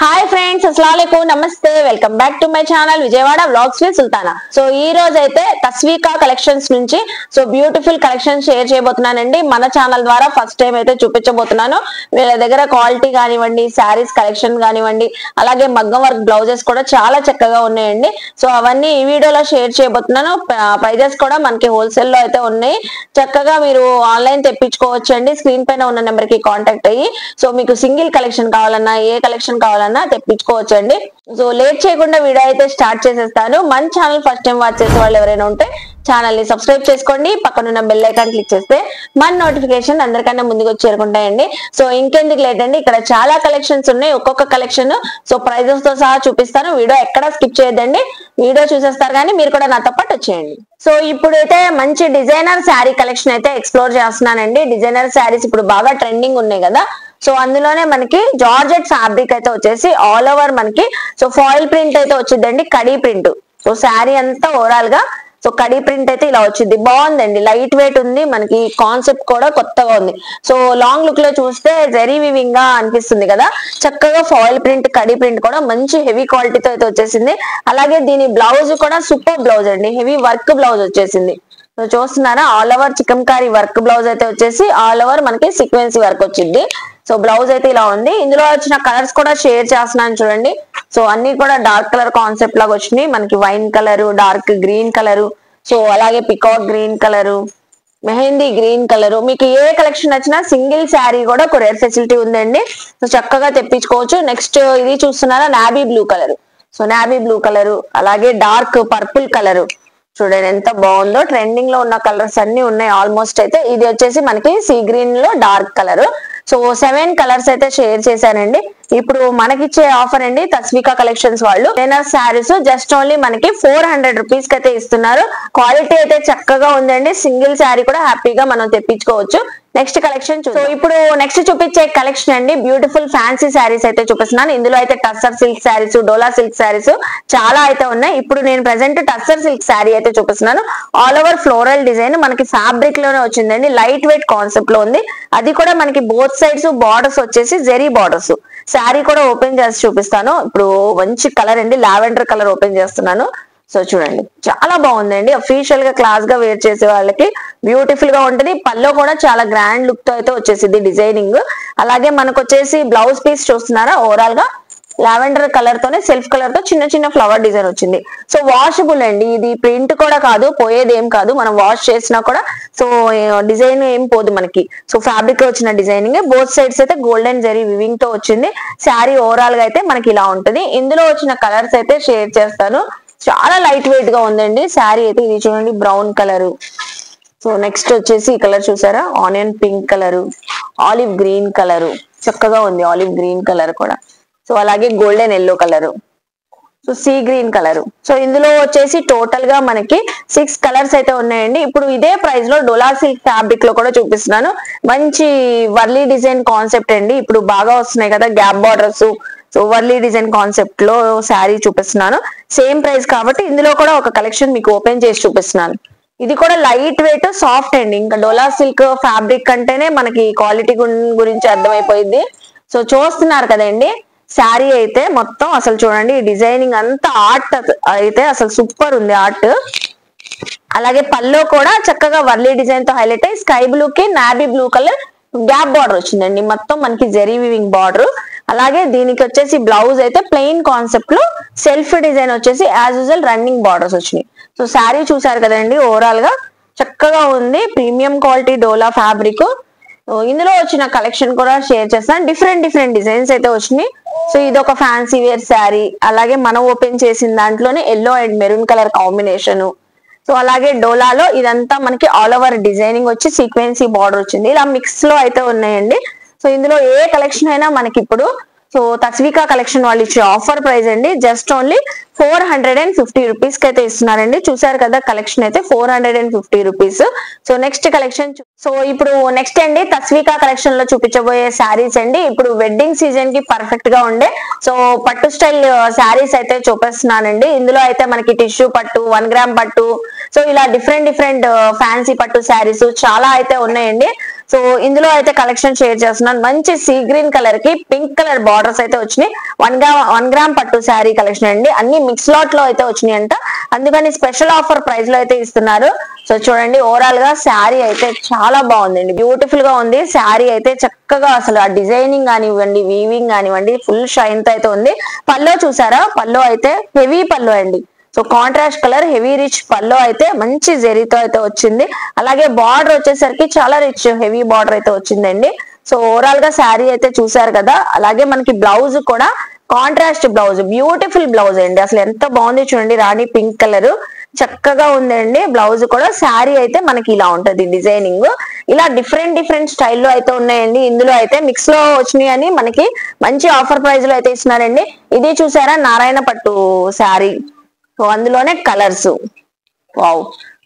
hi friends అస్సలాములైకుం నమస్తే welcome back to my channel Vijayawada vlogs with Sultana so ఈ రోజు అయితే తస్వీకా కలెక్షన్స్ నుంచి సో బ్యూటిఫుల్ కలెక్షన్ షేర్ చేయబోతున్నానండి మన ఛానల్ ద్వారా ఫస్ట్ టైం అయితే చూపించబోతున్నాను వీళ్ళ దగ్గర క్వాలిటీ కానివ్వండి శారీస్ కలెక్షన్ కానివ్వండి అలాగే మగ్గం వర్క్ బ్లౌజెస్ కూడా చాలా చక్కగా ఉన్నాయండి సో అవన్నీ ఈ వీడియోలో షేర్ చేయబోతున్నాను ప్రైజెస్ కూడా మనకి హోల్సేల్ లో అయితే ఉన్నాయి చక్కగా మీరు ఆన్లైన్ తెప్పించుకోవచ్చండి స్క్రీన్ పైన ఉన్న నెంబర్ కి కాంటాక్ట్ అయ్యి సో మీకు సింగిల్ కలెక్షన్ కావాలన్నా ఏ కలెక్షన్ కావాలన్నా తెప్పించుకోవచ్చండి సో లేట్ చేయకుండా వీడియో అయితే స్టార్ట్ చేసేస్తాను మన ఛానల్ ఫస్ట్ టైం వాచ్ చేసే వాళ్ళు ఎవరైనా ఉంటే ఛానల్ ని సబ్స్క్రైబ్ చేసుకోండి పక్కనున్న బెల్ ఐకాన్ క్లిక్ చేస్తే మన నోటిఫికేషన్ అందరికన్నా ముందుకు వచ్చి చేరుకుంటాయండి సో ఇంకెందుకు లేట్ అండి ఇక్కడ చాలా కలెక్షన్స్ ఉన్నాయి ఒక్కొక్క కలెక్షన్ సో ప్రైజెస్ తో సహా చూపిస్తాను వీడియో ఎక్కడ స్కిప్ చేయొద్దండి వీడియో చూసేస్తారు కానీ మీరు కూడా నాతో పాటు వచ్చేయండి సో ఇప్పుడు అయితే మంచి డిజైనర్ శారీ కలెక్షన్ అయితే ఎక్స్ప్లోర్ చేస్తున్నానండి డిజైనర్ శారీస్ ఇప్పుడు బాగా ట్రెండింగ్ ఉన్నాయి కదా సో అందులోనే మనకి జార్జెట్ ఫ్యాబ్రిక్ అయితే వచ్చేసి ఆల్ ఓవర్ మనకి సో ఫాయిల్ ప్రింట్ అయితే వచ్చిందండి కడీ ప్రింట్ సో శారీ అంతా ఓవరాల్ గా సో కడీ ప్రింట్ అయితే ఇలా వచ్చింది బాగుందండి లైట్ వెయిట్ ఉంది మనకి కాన్సెప్ట్ కూడా కొత్తగా ఉంది సో లాంగ్ లుక్ లో చూస్తే జరీ వివింగ్ గా అనిపిస్తుంది కదా చక్కగా ఫాయిల్ ప్రింట్ కడీ ప్రింట్ కూడా మంచి హెవీ క్వాలిటీతో అయితే వచ్చేసింది అలాగే దీని బ్లౌజ్ కూడా సూపర్ బ్లౌజ్ అండి హెవీ వర్క్ బ్లౌజ్ వచ్చేసింది సో చూస్తున్నారా all over chikankari work blouse అయితే వచ్చేసి ఆల్ ఓవర్ మనకి సీక్వెన్సీ వర్క్ వచ్చింది సో బ్లౌజ్ అయితే ఇలా ఉంది ఇందులో వచ్చిన కలర్స్ కూడా షేర్ చేస్తున్నాను చూడండి సో అన్ని కూడా డార్క్ కలర్ కాన్సెప్ట్ లాగా వచ్చినాయి మనకి wine colour dark green colour so అలాగే peacock green colour mehndi green colour మీకు ఏ కలెక్షన్ నచ్చినా సింగిల్ శారీ కూడా కొరియర్ ఫెసిలిటీ ఉందండి సో చక్కగా తెప్పించుకోవచ్చు నెక్స్ట్ ఇది చూస్తున్నారా navy blue colour so navy blue colour అలాగే డార్క్ పర్పుల్ కలర్ చూడండి ఎంత బాగుందో ట్రెండింగ్ లో ఉన్న కలర్స్ అన్ని ఉన్నాయి ఆల్మోస్ట్ అయితే ఇది వచ్చేసి మనకి సీ గ్రీన్ లో dark colour so seven colours అయితే షేర్ చేశానండి ఇప్పుడు మనకిచ్చే ఆఫర్ అండి తస్వికా కలెక్షన్స్ వాళ్ళు డిజైనర్ శారీస్ జస్ట్ ఓన్లీ మనకి ఫోర్ హండ్రెడ్ రూపీస్ కి అయితే ఇస్తున్నారు క్వాలిటీ అయితే చక్కగా ఉందండి సింగిల్ శారీ కూడా హ్యాపీగా మనం తెప్పించుకోవచ్చు నెక్స్ట్ కలెక్షన్ సో ఇప్పుడు నెక్స్ట్ చూపించే కలెక్షన్ అండి బ్యూటిఫుల్ ఫ్యాన్సీ శారీస్ అయితే చూపిస్తున్నాను ఇందులో అయితే tussar silk sarees dola silk sarees చాలా అయితే ఉన్నాయి ఇప్పుడు నేను ప్రెసెంట్ టస్సర్ సిల్క్ శారీ అయితే చూపిస్తున్నాను ఆల్ ఓవర్ ఫ్లోరల్ డిజైన్ మనకి ఫ్యాబ్రిక్ లోనే వచ్చిందండి లైట్ వెయిట్ కాన్సెప్ట్ లో ఉంది అది కూడా మనకి బోత్ సైడ్స్ బార్డర్స్ వచ్చేసి జెరీ బార్డర్స్ శారీ కూడా ఓపెన్ చేసి చూపిస్తాను ఇప్పుడు మంచి కలర్ అండి లావెండర్ కలర్ ఓపెన్ చేస్తున్నాను సో చూడండి చాలా బాగుందండి అఫీషియల్ గా క్లాస్ గా వేర్ చేసే వాళ్ళకి బ్యూటిఫుల్ గా ఉంటది పల్లో కూడా చాలా గ్రాండ్ లుక్ తో అయితే వచ్చేసింది డిజైనింగ్ అలాగే మనకు వచ్చేసి బ్లౌజ్ పీస్ చూస్తున్నారా ఓవరాల్ గా లావెండర్ కలర్ తోనే సెల్ఫ్ కలర్ తో చిన్న చిన్న ఫ్లవర్ డిజైన్ వచ్చింది సో వాషబుల్ అండి ఇది ప్రింట్ కూడా కాదు పోయేది ఏం కాదు మనం వాష్ చేసినా కూడా సో డిజైన్ ఏం పోదు మనకి సో ఫ్యాబ్రిక్ లో వచ్చిన డిజైనింగ్ బోత్ సైడ్స్ అయితే గోల్డెన్ జరీ వివింగ్ తో వచ్చింది శారీ ఓవరాల్ గా అయితే మనకి ఇలా ఉంటది ఇందులో వచ్చిన కలర్స్ అయితే షేర్ చేస్తాను చాలా లైట్ వెయిట్ గా ఉందండి శారీ అయితే ఇది చూడండి బ్రౌన్ కలర్ సో నెక్స్ట్ వచ్చేసి ఈ కలర్ చూసారా onion pink colour olive green colour చక్కగా ఉంది ఆలివ్ గ్రీన్ కలర్ కూడా సో అలాగే golden yellow colour so sea green colour so ఇందులో వచ్చేసి టోటల్ గా మనకి సిక్స్ కలర్స్ అయితే ఉన్నాయండి ఇప్పుడు ఇదే ప్రైస్ లో డోలా సిల్క్ ఫ్యాబ్రిక్ లో కూడా చూపిస్తున్నాను మంచి వర్లీ డిజైన్ కాన్సెప్ట్ అండి ఇప్పుడు బాగా వస్తున్నాయి కదా gap borders so Warli design concept లో శారీ చూపిస్తున్నాను సేమ్ ప్రైస్ కాబట్టి ఇందులో కూడా ఒక కలెక్షన్ మీకు ఓపెన్ చేసి చూపిస్తున్నాను ఇది కూడా లైట్ వెయిట్ సాఫ్ట్ అండి ఇంకా డోలా సిల్క్ ఫ్యాబ్రిక్ అంటేనే మనకి క్వాలిటీ గురించి అర్థమైపోయింది సో చూస్తున్నారు కదండి శారీ అయితే మొత్తం అసలు చూడండి డిజైనింగ్ అంతా ఆర్ట్ అయితే అసలు సూపర్ ఉంది ఆర్ట్ అలాగే పల్లో కూడా చక్కగా వర్లీ డిజైన్ తో హైలైట్ అయ్యి స్కై బ్లూ కి navy blue colour gap border వచ్చిందండి మొత్తం మనకి జెరీ వివింగ్ బార్డర్ అలాగే దీనికి వచ్చేసి బ్లౌజ్ అయితే ప్లెయిన్ కాన్సెప్ట్ లో సెల్ఫ్ డిజైన్ వచ్చేసి యాజ్ యూజువల్ రన్నింగ్ బార్డర్స్ వచ్చినాయి సో శారీ చూసారు కదండి ఓవరాల్ గా చక్కగా ఉంది ప్రీమియం క్వాలిటీ డోలా ఫ్యాబ్రిక్ ఇందులో వచ్చిన కలెక్షన్ కూడా షేర్ చేస్తాను డిఫరెంట్ డిఫరెంట్ డిజైన్స్ అయితే వచ్చినాయి సో ఇది ఒక ఫ్యాన్సీ వేర్ శారీ అలాగే మనం ఓపెన్ చేసిన దాంట్లోనే yellow and maroon colour combination so అలాగే డోలాలో ఇదంతా మనకి ఆల్ ఓవర్ డిజైనింగ్ వచ్చి సీక్వెన్సీ బార్డర్ వచ్చింది ఇలా మిక్స్ లో అయితే ఉన్నాయండి సో ఇందులో ఏ కలెక్షన్ అయినా మనకి ఇప్పుడు సో తస్వికా కలెక్షన్ వాళ్ళు ఇచ్చే ఆఫర్ ప్రైస్ అండి just only four hundred and fifty rupees కి అయితే ఇస్తున్నారండి చూసారు కదా కలెక్షన్ అయితే four hundred and fifty rupees so next collection so ఇప్పుడు నెక్స్ట్ అండి తస్వికా కలెక్షన్ లో చూపించబోయే శారీస్ అండి ఇప్పుడు వెడ్డింగ్ సీజన్ కి పర్ఫెక్ట్ గా ఉండే సో పట్టు స్టైల్ శారీస్ అయితే చూపిస్తున్నానండి ఇందులో అయితే మనకి టిష్యూ పట్టు వన్ గ్రామ్ పట్టు సో ఇలా డిఫరెంట్ డిఫరెంట్ ఫ్యాన్సీ పట్టు శారీస్ చాలా అయితే ఉన్నాయండి సో ఇందులో అయితే కలెక్షన్ షేర్ చేస్తున్నాను మంచి సీ గ్రీన్ కలర్ కి పింక్ కలర్ బార్డర్స్ అయితే వచ్చినాయి వన్ గ్రామ్ వన్ గ్రామ్ పట్టు శారీ కలెక్షన్ అండి అన్ని మిక్స్ లాట్ లో అయితే వచ్చినాయి అంట అందుకని స్పెషల్ ఆఫర్ ప్రైస్ లో అయితే ఇస్తున్నారు సో చూడండి ఓవరాల్ గా శారీ అయితే చాలా బాగుందండి బ్యూటిఫుల్ గా ఉంది శారీ అయితే చక్కగా అసలు ఆ డిజైనింగ్ కానివ్వండి వీవింగ్ కానివ్వండి ఫుల్ షైన్ తో అయితే ఉంది పల్లో చూసారా పల్లో అయితే హెవీ పల్లో అండి so contrast colour heavy rich పల్లో అయితే మంచి జెరీతో అయితే వచ్చింది అలాగే బార్డర్ వచ్చేసరికి చాలా రిచ్ హెవీ బార్డర్ అయితే వచ్చిందండి సో ఓవరాల్ గా శారీ అయితే చూసారు కదా అలాగే మనకి బ్లౌజ్ కూడా కాంట్రాస్ట్ బ్లౌజ్ బ్యూటిఫుల్ బ్లౌజ్ అండి అసలు ఎంత బాగుంది చూడండి రాణి పింక్ కలర్ చక్కగా ఉందండి బ్లౌజ్ కూడా శారీ అయితే మనకి ఇలా ఉంటది డిజైనింగ్ ఇలా డిఫరెంట్ డిఫరెంట్ స్టైల్లో అయితే ఉన్నాయండి ఇందులో అయితే మిక్స్ లో వచ్చినాయి అని మనకి మంచి ఆఫర్ ప్రైస్ లో అయితే ఇస్తున్నారండి ఇది చూసారా నారాయణ పట్టు శారీ సో అందులోనే కలర్స్ వావ్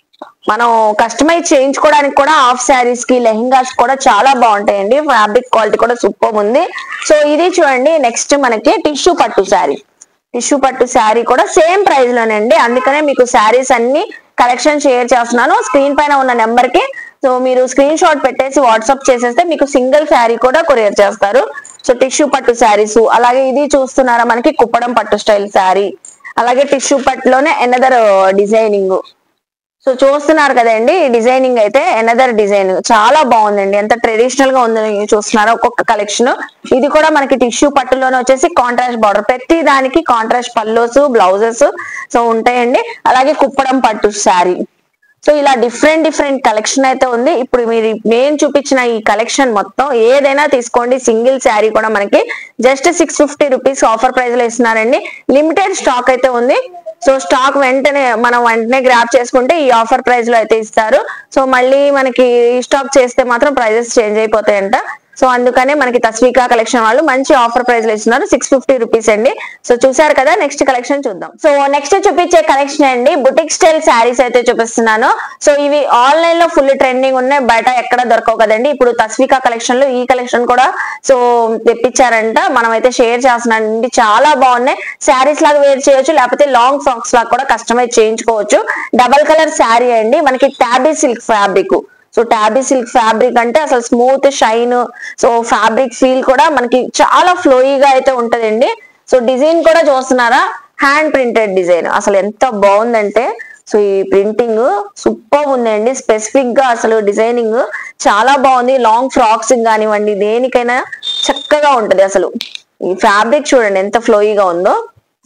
మనం కస్టమైజ్ చేయించుకోవడానికి కూడా హాఫ్ శారీస్ కి లెహంగాస్ కూడా చాలా బాగుంటాయండి ఫ్యాబ్రిక్ క్వాలిటీ కూడా సూపర్ ఉంది సో ఇది చూడండి నెక్స్ట్ మనకి టిష్యూ పట్టు శారీ టిష్యూ పట్టు శారీ కూడా సేమ్ ప్రైస్ లోనండి అందుకనే మీకు శారీస్ అన్ని కలెక్షన్ షేర్ చేస్తున్నాను స్క్రీన్ పైన ఉన్న నెంబర్ కి సో మీరు స్క్రీన్ షాట్ పెట్టేసి వాట్సాప్ చేసేస్తే మీకు సింగిల్ శారీ కూడా కొరియర్ చేస్తారు సో టిష్యూ పట్టు శారీస్ అలాగే ఇది చూస్తున్నారా మనకి కుప్పడం పట్టు స్టైల్ శారీ అలాగే టిష్యూ పట్టులోనే ఎనదర్ డిజైనింగ్ సో చూస్తున్నారు కదండి ఈ డిజైనింగ్ అయితే ఎనదర్ డిజైన్ చాలా బాగుందండి ఎంత ట్రెడిషనల్ గా ఉందని చూస్తున్నారా ఒక్కొక్క కలెక్షన్ ఇది కూడా మనకి టిష్యూ పట్టులోనే వచ్చేసి కాంట్రాస్ట్ బార్డర్ ప్రతి దానికి కాంట్రాస్ట్ పల్లోస్ బ్లౌజెస్ సో ఉంటాయండి అలాగే కుప్పడం పట్టు శారీ సో ఇలా డిఫరెంట్ డిఫరెంట్ కలెక్షన్ అయితే ఉంది ఇప్పుడు మీరు నేను చూపించిన ఈ కలెక్షన్ మొత్తం ఏదైనా తీసుకోండి సింగిల్ శారీ కూడా మనకి just six fifty rupees offer price లో ఇస్తున్నారండి లిమిటెడ్ స్టాక్ అయితే ఉంది సో స్టాక్ వెంటనే మనం వెంటనే గ్రాప్ చేసుకుంటే ఈ ఆఫర్ ప్రైస్ లో అయితే ఇస్తారు సో మళ్ళీ మనకి స్టాక్ చేస్తే మాత్రం ప్రైజెస్ చేంజ్ అయిపోతాయంట సో అందుకనే మనకి తస్వీకా కలెక్షన్ వాళ్ళు మంచి ఆఫర్ ప్రైస్ లో ఇస్తున్నారు సిక్స్ ఫిఫ్టీ రూపీస్ అండి సో చూసారు కదా నెక్స్ట్ కలెక్షన్ చూద్దాం సో నెక్స్ట్ చూపించే కలెక్షన్ అండి బుటిక్ స్టైల్ శారీస్ అయితే చూపిస్తున్నాను సో ఇవి ఆన్లైన్ లో ఫుల్ ట్రెండింగ్ ఉన్నాయి బయట ఎక్కడ దొరకవు కదండి ఇప్పుడు తస్వీకా కలెక్షన్ లో ఈ కలెక్షన్ కూడా సో తెప్పించారంట మనం అయితే షేర్ చేస్తున్నానండి చాలా బాగున్నాయి శారీస్ లాగా వేర్ చేయొచ్చు లేకపోతే లాంగ్ ఫ్రాక్స్ లాగా కూడా కస్టమైజ్ చేయించుకోవచ్చు డబల్ కలర్ శారీ అండి మనకి tabby silk fabric so tabby silk fabric అంటే అసలు smooth shine so fabric feel కూడా మనకి చాలా ఫ్లోయిగా అయితే ఉంటదండి సో డిజైన్ కూడా చూస్తున్నారా హ్యాండ్ ప్రింటెడ్ డిజైన్ అసలు ఎంత బాగుందంటే సో ఈ ప్రింటింగ్ సూపర్ ఉందండి స్పెసిఫిక్ గా అసలు డిజైనింగ్ చాలా బాగుంది లాంగ్ ఫ్రాక్స్ కానివ్వండి దేనికైనా చక్కగా ఉంటది అసలు ఈ ఫ్యాబ్రిక్ చూడండి ఎంత ఫ్లోయిగా ఉందో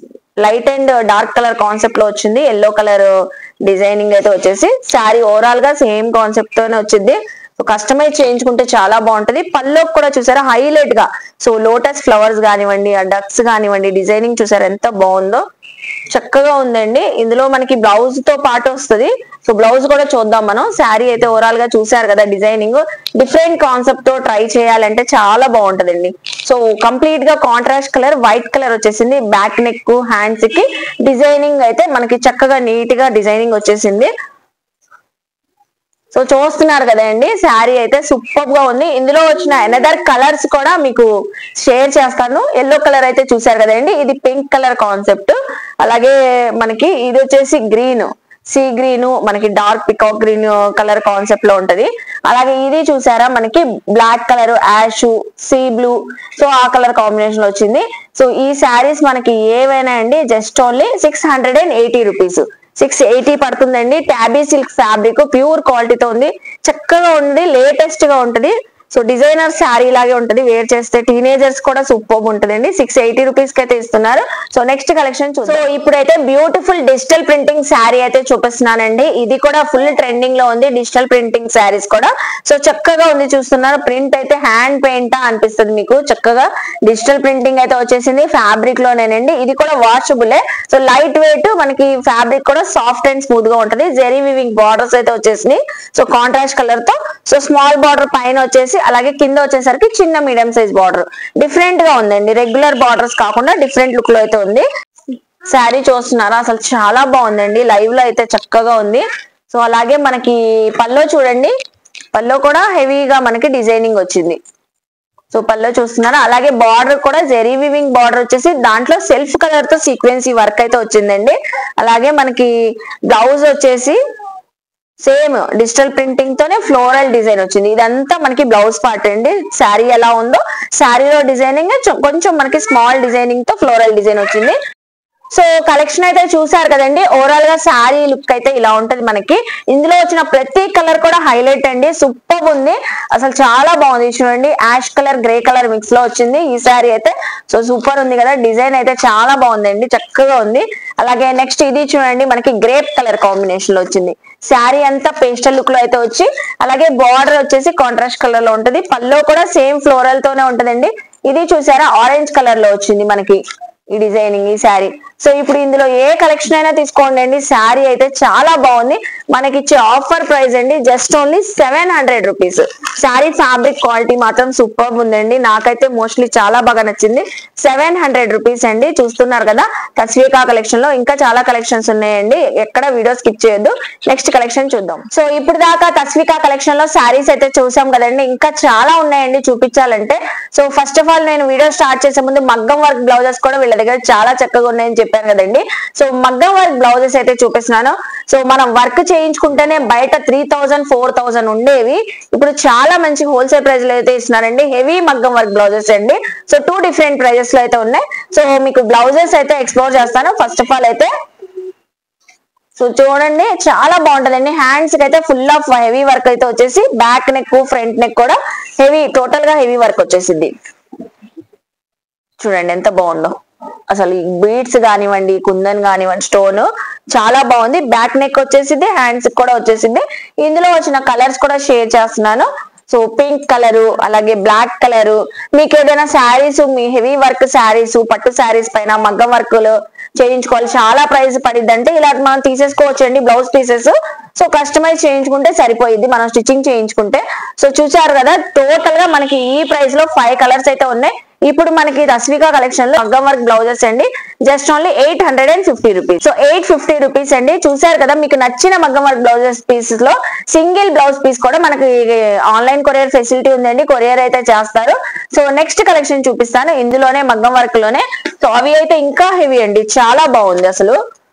light and dark colour concept లో వచ్చింది ఎల్లో కలర్ డిజైనింగ్ అయితే వచ్చేసి శారీ ఓవరాల్ గా సేమ్ కాన్సెప్ట్ తోనే వచ్చింది సో కస్టమైజ్ చేయించుకుంటే చాలా బాగుంటది పల్లోకి కూడా చూసారా హైలైట్ గా సో లోటస్ ఫ్లవర్స్ కానివ్వండి ఆ డక్స్ కానివ్వండి డిజైనింగ్ చూసారా ఎంత బాగుందో చక్కగా ఉందండి ఇందులో మనకి బ్లౌజ్ తో పాటు వస్తుంది సో బ్లౌజ్ కూడా చూద్దాం మనం శారీ అయితే ఓవరాల్ గా చూసారు కదా డిజైనింగ్ డిఫరెంట్ కాన్సెప్ట్ తో ట్రై చేయాలంటే చాలా బాగుంటదండి సో కంప్లీట్ గా కాంట్రాస్ట్ కలర్ వైట్ కలర్ వచ్చేసింది బ్యాక్ నెక్ హ్యాండ్స్ కి డిజైనింగ్ అయితే మనకి చక్కగా నీట్ గా డిజైనింగ్ వచ్చేసింది సో చూస్తున్నారు కదండి శారీ అయితే సూపర్ గా ఉంది ఇందులో వచ్చిన ఎనదర్ కలర్స్ కూడా మీకు షేర్ చేస్తాను ఎల్లో కలర్ అయితే చూసారు కదండి ఇది పింక్ కలర్ కాన్సెప్ట్ అలాగే మనకి ఇది వచ్చేసి గ్రీన్ సీ గ్రీన్ మనకి dark peacock green colour concept లో ఉంటది అలాగే ఇది చూసారా మనకి black colour ash sea blue so ఆ కలర్ కాంబినేషన్ లో వచ్చింది సో ఈ శారీస్ మనకి ఏవైనా అండి just only six hundred and eighty rupees six eighty పడుతుందండి ట్యాబీ సిల్క్ ఫ్యాబ్రిక్ ప్యూర్ క్వాలిటీతో ఉంది చక్కగా ఉంది లేటెస్ట్ గా ఉంటది సో డిజైనర్ శారీ లాగే ఉంటది వేర్ చేస్తే టీనేజర్స్ కూడా సూపర్ ఉంటదండి సిక్స్ ఎయిటీ రూపీస్ కి అయితే ఇస్తున్నారు సో నెక్స్ట్ కలెక్షన్ సో ఇప్పుడైతే బ్యూటిఫుల్ డిజిటల్ ప్రింటింగ్ శారీ అయితే చూపిస్తున్నానండి ఇది కూడా ఫుల్ ట్రెండింగ్ లో ఉంది డిజిటల్ ప్రింటింగ్ శారీస్ కూడా సో చక్కగా ఉంది చూస్తున్నారు ప్రింట్ అయితే హ్యాండ్ పెయింట్ అనిపిస్తుంది మీకు చక్కగా డిజిటల్ ప్రింటింగ్ అయితే వచ్చేసింది ఫ్యాబ్రిక్ లోనేనండి ఇది కూడా వాషబులే సో లైట్ వెయిట్ మనకి ఫ్యాబ్రిక్ కూడా సాఫ్ట్ అండ్ స్మూత్ గా ఉంటది జెరీ వివింగ్ బార్డర్స్ అయితే వచ్చేసినాయి సో కాంట్రాస్ట్ కలర్ తో సో స్మాల్ బార్డర్ పైన వచ్చేసి అలాగే కింద వచ్చేసరికి చిన్న మీడియం సైజ్ బార్డర్ డిఫరెంట్ గా ఉందండి రెగ్యులర్ బార్డర్స్ కాకుండా డిఫరెంట్ లుక్ లో అయితే ఉంది శారీ చూస్తున్నారా అసలు చాలా బాగుందండి లైవ్ లో అయితే చక్కగా ఉంది సో అలాగే మనకి పల్లో చూడండి పల్లో కూడా హెవీగా మనకి డిజైనింగ్ వచ్చింది సో పల్లో చూస్తున్నారా అలాగే బార్డర్ కూడా జెరీ వివింగ్ బార్డర్ వచ్చేసి దాంట్లో సెల్ఫ్ కలర్ తో సీక్వెన్సీ వర్క్ అయితే వచ్చిందండి అలాగే మనకి బ్లౌజ్ వచ్చేసి సేమ్ డిజిటల్ ప్రింటింగ్ తోనే ఫ్లోరల్ డిజైన్ వచ్చింది ఇదంతా మనకి బ్లౌజ్ పార్ట్ అండి శారీ ఎలా ఉందో శారీలో డిజైనింగ్ కొంచెం మనకి స్మాల్ డిజైనింగ్ తో ఫ్లోరల్ డిజైన్ వచ్చింది సో కలెక్షన్ అయితే చూసారు కదండి ఓవరాల్ గా శారీ లుక్ అయితే ఇలా ఉంటది మనకి ఇందులో వచ్చిన ప్రతి కలర్ కూడా హైలైట్ అండి సూపర్ ఉంది అసలు చాలా బాగుంది చూడండి ash colour grey colour mix లో వచ్చింది ఈ శారీ అయితే సో సూపర్ ఉంది కదా డిజైన్ అయితే చాలా బాగుందండి చక్కగా ఉంది అలాగే నెక్స్ట్ ఇది చూడండి మనకి గ్రేప్ కలర్ కాంబినేషన్ లో వచ్చింది శారీ అంతా పేస్టల్ లుక్ లో అయితే వచ్చి అలాగే బార్డర్ వచ్చేసి కాంట్రాస్ట్ కలర్ లో ఉంటది పల్లో కూడా సేమ్ ఫ్లోరల్ తోనే ఉంటదండి ఇది చూసారా ఆరెంజ్ కలర్ లో వచ్చింది మనకి ఈ డిజైనింగ్ ఈ శారీ సో ఇప్పుడు ఇందులో ఏ కలెక్షన్ అయినా తీసుకోండి అండి శారీ అయితే చాలా బాగుంది మనకి ఇచ్చే ఆఫర్ ప్రైస్ అండి just only seven hundred rupees sari fabric quality మాత్రం సూపర్ ఉందండి నాకైతే మోస్ట్లీ చాలా బాగా నచ్చింది సెవెన్ హండ్రెడ్ రూపీస్ అండి చూస్తున్నారు కదా తస్వీకా కలెక్షన్ లో ఇంకా చాలా కలెక్షన్స్ ఉన్నాయండి ఎక్కడ వీడియో స్కిప్ చేయొద్దు నెక్స్ట్ కలెక్షన్ చూద్దాం సో ఇప్పుడు దాకా తస్వికా కలెక్షన్ లో శారీస్ అయితే చూసాం కదండి ఇంకా చాలా ఉన్నాయండి చూపించాలంటే సో ఫస్ట్ ఆఫ్ ఆల్ నేను వీడియో స్టార్ట్ చేసే ముందు మగ్గం వర్క్ బ్లౌజెస్ కూడా వీళ్ళ దగ్గర చాలా చక్కగా ఉన్నాయని చెప్పాను కదండి సో మగ్గం వర్క్ బ్లౌజెస్ అయితే చూపిస్తున్నాను సో మనం వర్క్ చేయించుకుంటేనే బయట త్రీ థౌజండ్ ఫోర్ థౌజండ్ ఉండేవి ఇప్పుడు చాలా మంచి హోల్సేల్ ప్రైస్ లో అయితే ఇస్తున్నారండి హెవీ మగ్గం వర్క్ బ్లౌజెస్ అండి సో టూ డిఫరెంట్ ప్రైజెస్ లో అయితే ఉన్నాయి సో మీకు బ్లౌజెస్ అయితే ఎక్స్ప్లోర్ చేస్తాను ఫస్ట్ ఆఫ్ ఆల్ అయితే సో చూడండి చాలా బాగుంటదండి హ్యాండ్స్ కి అయితే ఫుల్ ఆఫ్ హెవీ వర్క్ అయితే వచ్చేసి బ్యాక్ నెక్ ఫ్రంట్ నెక్ కూడా హెవీ టోటల్ గా హెవీ వర్క్ వచ్చేసింది చూడండి ఎంత బాగుందో అసలు ఈ బీడ్స్ కానివ్వండి కుందన్ కానివ్వండి స్టోన్ చాలా బాగుంది బ్యాక్ నెక్ వచ్చేసింది హ్యాండ్స్ కూడా వచ్చేసింది ఇందులో వచ్చిన కలర్స్ కూడా షేర్ చేస్తున్నాను సో పింక్ కలరు అలాగే బ్లాక్ కలరు మీకు ఏదైనా శారీస్ మీ హెవీ వర్క్ శారీస్ పట్టు శారీస్ పైన మగ్గం వర్కులు చేయించుకోవాలి చాలా ప్రైస్ పడిద్ది అంటే ఇలా మనం తీసేసుకోవచ్చు అండి బ్లౌజ్ పీసెస్ సో కస్టమైజ్ చేయించుకుంటే సరిపోయింది మనం స్టిచ్చింగ్ చేయించుకుంటే సో చూసారు కదా టోటల్ గా మనకి ఈ ప్రైస్ లో ఫైవ్ కలర్స్ అయితే ఉన్నాయి ఇప్పుడు మనకి రస్వికా కలెక్షన్ లో మగ్గం వర్క్ బ్లౌజెస్ అండి just only eight hundred and fifty rupees so eight fifty rupees అండి చూసారు కదా మీకు నచ్చిన మగ్గం వర్క్ బ్లౌజెస్ పీసెస్ లో సింగిల్ బ్లౌజ్ పీస్ కూడా మనకి ఆన్లైన్ కొరియర్ ఫెసిలిటీ ఉందండి కొరియర్ అయితే చేస్తారు సో నెక్స్ట్ కలెక్షన్ చూపిస్తాను ఇందులోనే మగ్గం వర్క్ లోనే సో అవి అయితే ఇంకా హెవీ అండి చాలా బాగుంది అసలు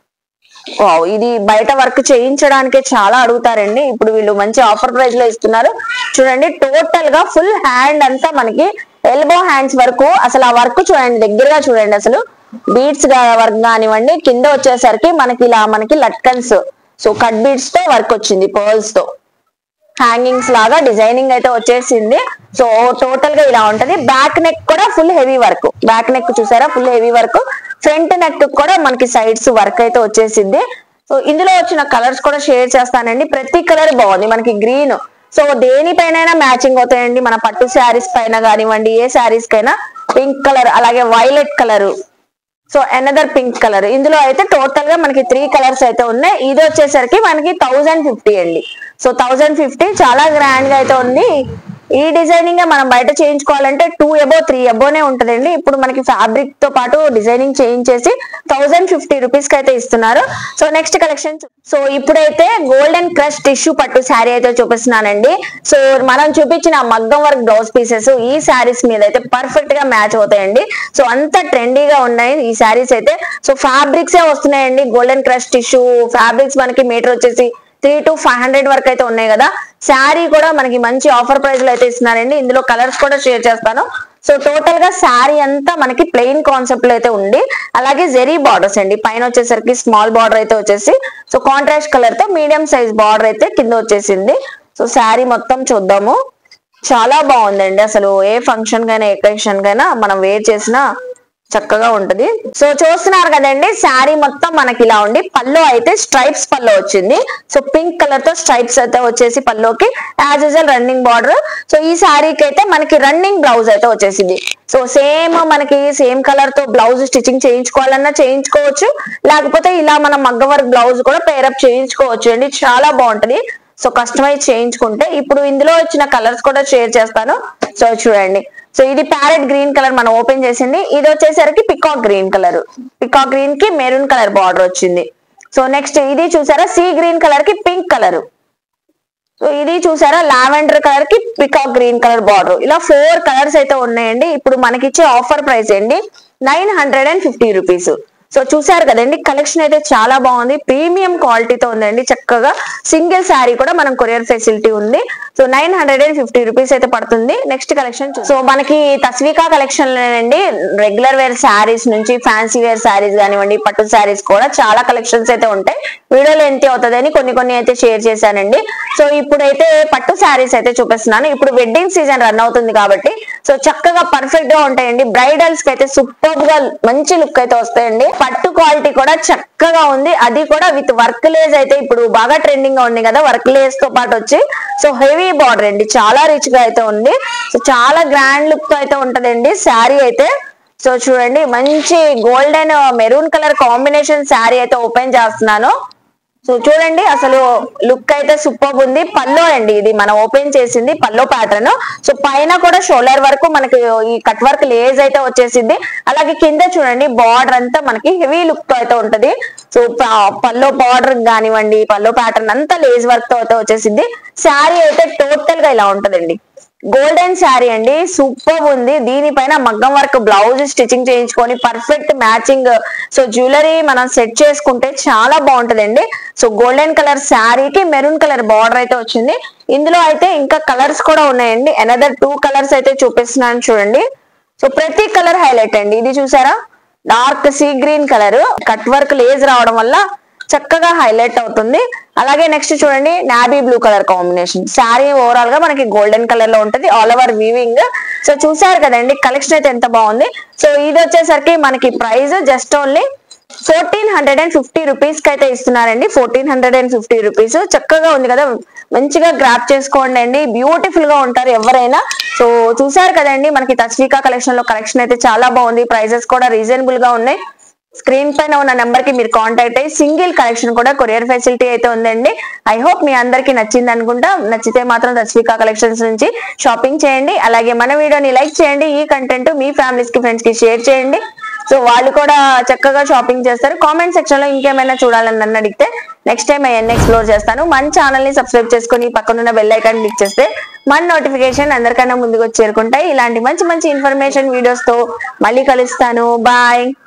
వావ్ ఇది బయట వర్క్ చేయించడానికే చాలా అడుగుతారండి ఇప్పుడు వీళ్ళు మంచి ఆఫర్ ప్రైస్ లో ఇస్తున్నారు చూడండి టోటల్ గా ఫుల్ హ్యాండ్ అంతా మనకి ఎల్బో హ్యాండ్స్ వరకు అసలు ఆ వర్క్ చూడండి దగ్గరగా చూడండి అసలు బీడ్స్ వర్క్ కానివ్వండి కింద వచ్చేసరికి మనకి ఇలా మనకి లట్కన్స్ సో కట్ బీడ్స్ తో వర్క్ వచ్చింది పర్ల్స్ తో హ్యాంగింగ్స్ లాగా డిజైనింగ్ అయితే వచ్చేసింది సో టోటల్ గా ఇలా ఉంటది బ్యాక్ నెక్ కూడా full heavy work back neck చూసారా full heavy work front neck కూడా మనకి సైడ్స్ వర్క్ అయితే వచ్చేసింది సో ఇందులో వచ్చిన కలర్స్ కూడా షేర్ చేస్తానండి ప్రతి కలర్ బాగుంది మనకి గ్రీన్ సో దేనిపైన మ్యాచింగ్ అవుతాయండి మన పట్టు శారీస్ పైన కానివ్వండి ఏ శారీస్ కైనా పింక్ కలర్ అలాగే violet colour so another pink colour ఇందులో అయితే టోటల్ గా మనకి త్రీ కలర్స్ అయితే ఉన్నాయి ఇది వచ్చేసరికి మనకి థౌజండ్ ఫిఫ్టీ అండి సో థౌజండ్ ఫిఫ్టీ చాలా గ్రాండ్ గా అయితే ఉంది ఈ డిజైనింగ్ మనం బయట చేయించుకోవాలంటే టూ ఎబో త్రీ ఎబోనే ఉంటదండి ఇప్పుడు మనకి ఫ్యాబ్రిక్ తో పాటు డిజైనింగ్ చేయించేసి థౌజండ్ ఫిఫ్టీ రూపీస్ కి అయితే ఇస్తున్నారు సో నెక్స్ట్ కలెక్షన్ సో ఇప్పుడైతే గోల్డెన్ క్రష్ టిష్యూ పట్టు శారీ అయితే చూపిస్తున్నానండి సో మనం చూపించిన మగ్గం వర్క్ బ్లౌజ్ పీసెస్ ఈ శారీస్ మీద అయితే పర్ఫెక్ట్ గా మ్యాచ్ అవుతాయండి సో అంత ట్రెండీగా ఉన్నాయి ఈ శారీస్ అయితే సో ఫ్యాబ్రిక్స్ ఏ వస్తున్నాయండి గోల్డెన్ క్రష్ టిష్యూ ఫ్యాబ్రిక్స్ మనకి మీటర్ వచ్చేసి త్రీ టు ఫైవ్ హండ్రెడ్ వరకు అయితే ఉన్నాయి కదా శారీ కూడా మనకి మంచి ఆఫర్ ప్రైస్ లో అయితే ఇస్తున్నారండి ఇందులో కలర్స్ కూడా షేర్ చేస్తాను సో టోటల్ గా శారీ అంతా మనకి ప్లెయిన్ కాన్సెప్ట్ లో అయితే ఉంది అలాగే జెరీ బార్డర్స్ అండి పైన వచ్చేసరికి స్మాల్ బార్డర్ అయితే వచ్చేసి సో కాంట్రాస్ట్ కలర్ తో మీడియం సైజ్ బార్డర్ అయితే కింద వచ్చేసింది సో శారీ మొత్తం చూద్దాము చాలా బాగుందండి అసలు ఏ ఫంక్షన్ కైనా ఎకేషన్ కైనా మనం వేర్ చేసినా చక్కగా ఉంటది సో చూస్తున్నారు కదండి శారీ మొత్తం మనకి ఇలా ఉండి పల్లో అయితే స్ట్రైప్స్ పల్లో వచ్చింది సో పింక్ కలర్ తో స్ట్రైప్స్ అయితే వచ్చేసి పల్లోకి as usual running border so ఈ శారీకి అయితే మనకి రన్నింగ్ బ్లౌజ్ అయితే వచ్చేసింది సో సేమ్ మనకి సేమ్ కలర్ తో బ్లౌజ్ స్టిచ్చింగ్ చేయించుకోవాలన్నా చేయించుకోవచ్చు లేకపోతే ఇలా మనం మగ్గ వర్క్ బ్లౌజ్ కూడా పేరప్ చేయించుకోవచ్చు అండి చాలా బాగుంటది సో కస్టమైజ్ చేయించుకుంటే ఇప్పుడు ఇందులో వచ్చిన కలర్స్ కూడా షేర్ చేస్తాను సో చూడండి సో ఇది ప్యారెట్ గ్రీన్ కలర్ మనం ఓపెన్ చేసింది ఇది వచ్చేసరికి peacock green colour peacock green కి మెరూన్ కలర్ బార్డర్ వచ్చింది సో నెక్స్ట్ ఇది చూసారా సీ గ్రీన్ కలర్ కి పింక్ కలర్ సో ఇది చూసారా లావెండర్ కలర్ కి పికాక్ గ్రీన్ కలర్ బార్డర్ ఇలా ఫోర్ కలర్స్ అయితే ఉన్నాయండి ఇప్పుడు మనకిచ్చే ఆఫర్ ప్రైస్ అండి nine hundred and fifty rupees so చూసారు కదండి కలెక్షన్ అయితే చాలా బాగుంది ప్రీమియం క్వాలిటీతో ఉందండి చక్కగా సింగిల్ శారీ కూడా మనం కొరియర్ ఫెసిలిటీ ఉంది so nine hundred and fifty rupees అయితే పడుతుంది నెక్స్ట్ కలెక్షన్ సో మనకి తస్వికా కలెక్షన్ లోనండి రెగ్యులర్ వేర్ శారీస్ నుంచి ఫ్యాన్సీ వేర్ శారీస్ కానివ్వండి పట్టు శారీస్ కూడా చాలా కలెక్షన్స్ అయితే ఉంటాయి వీడియోలో ఎంత అవుతుందని కొన్ని కొన్ని అయితే షేర్ చేశానండి సో ఇప్పుడైతే పట్టు శారీస్ అయితే చూపిస్తున్నాను ఇప్పుడు వెడ్డింగ్ సీజన్ రన్ అవుతుంది కాబట్టి సో చక్కగా పర్ఫెక్ట్ గా ఉంటాయండి బ్రైడల్స్ కి అయితే సూపర్ గా మంచి లుక్ అయితే వస్తాయండి పట్టు క్వాలిటీ కూడా చక్కగా ఉంది అది కూడా విత్ వర్క్ లేస్ అయితే ఇప్పుడు బాగా ట్రెండింగ్ గా ఉంది కదా వర్క్ లేస్ తో పాటు వచ్చి సో హెవీ బార్డర్ అండి చాలా రిచ్ గా అయితే ఉంది సో చాలా గ్రాండ్ లుక్ తో అయితే ఉంటదండి శారీ అయితే సో చూడండి మంచి golden maroon colour combination sari అయితే ఓపెన్ చేస్తున్నాను సో చూడండి అసలు లుక్ అయితే సూపర్ ఉంది పల్లో అండి ఇది మనం ఓపెన్ చేసింది పల్లో ప్యాటర్న్ సో పైన కూడా షోల్డర్ వరకు మనకి ఈ కట్ వర్క్ లేజ్ అయితే వచ్చేసింది అలాగే కింద చూడండి బార్డర్ అంతా మనకి హెవీ లుక్ తో అయితే ఉంటది సో ప- పల్లో బార్డర్ కానివ్వండి పల్లో ప్యాటర్న్ అంతా లేజ్ వర్క్ తో అయితే వచ్చేసింది శారీ అయితే టోటల్ గా ఇలా ఉంటదండి గోల్డెన్ శారీ అండి సూపర్ ఉంది దీనిపైన మగ్గం వర్క్ బ్లౌజ్ స్టిచ్చింగ్ చేయించుకొని పర్ఫెక్ట్ మ్యాచింగ్ సో జ్యువెలరీ మనం సెట్ చేసుకుంటే చాలా బాగుంటదండి సో గోల్డెన్ కలర్ శారీకి మెరూన్ కలర్ బార్డర్ అయితే వచ్చింది ఇందులో అయితే ఇంకా కలర్స్ కూడా ఉన్నాయండి అనదర్ టూ కలర్స్ అయితే చూపిస్తున్నాను చూడండి సో ప్రతి కలర్ హైలైట్ అండి ఇది చూసారా dark sea green colour cut work lace రావడం వల్ల చక్కగా హైలైట్ అవుతుంది అలాగే నెక్స్ట్ చూడండి navy blue colour combination sari overall గా మనకి గోల్డెన్ కలర్ లో ఉంటది ఆల్ ఓవర్ వీవింగ్ సో చూసారు కదండి కలెక్షన్ అయితే ఎంత బాగుంది సో ఇది వచ్చేసరికి మనకి price just only fourteen hundred and fifty rupees కి అయితే ఇస్తున్నారండి fourteen hundred and fifty rupees చక్కగా ఉంది కదా మంచిగా గ్రాప్ చేసుకోండి అండి బ్యూటిఫుల్ గా ఉంటారు ఎవరైనా సో చూసారు కదండి మనకి తస్వికా కలెక్షన్ లో కలెక్షన్ అయితే చాలా బాగుంది ప్రైజెస్ కూడా రీజనబుల్ గా ఉన్నాయి స్క్రీన్ పైన ఉన్న నెంబర్ కి మీరు కాంటాక్ట్ అయ్యి సింగిల్ కలెక్షన్ కూడా కొరియర్ ఫెసిలిటీ అయితే ఉందండి ఐ హోప్ మీ అందరికి నచ్చింది అనుకుంటా నచ్చితే మాత్రం దస్వికా కలెక్షన్స్ నుంచి షాపింగ్ చేయండి అలాగే మన వీడియోని లైక్ చేయండి ఈ కంటెంట్ మీ ఫ్యామిలీస్ కి ఫ్రెండ్స్ కి షేర్ చేయండి సో వాళ్ళు కూడా చక్కగా షాపింగ్ చేస్తారు కామెంట్ సెక్షన్ లో ఇంకేమైనా చూడాలని నన్ను అడిగితే నెక్స్ట్ టైం అవన్నీ ఎక్స్ప్లోర్ చేస్తాను మన ఛానల్ ని సబ్స్క్రైబ్ చేసుకుని పక్కనున్న బెల్ ఐకాన్ క్లిక్ చేస్తే మన నోటిఫికేషన్ అందరికన్నా ముందుకు వచ్చి చేరుకుంటాయి ఇలాంటి మంచి మంచి ఇన్ఫర్మేషన్ వీడియోస్ తో మళ్ళీ కలుస్తాను బాయ్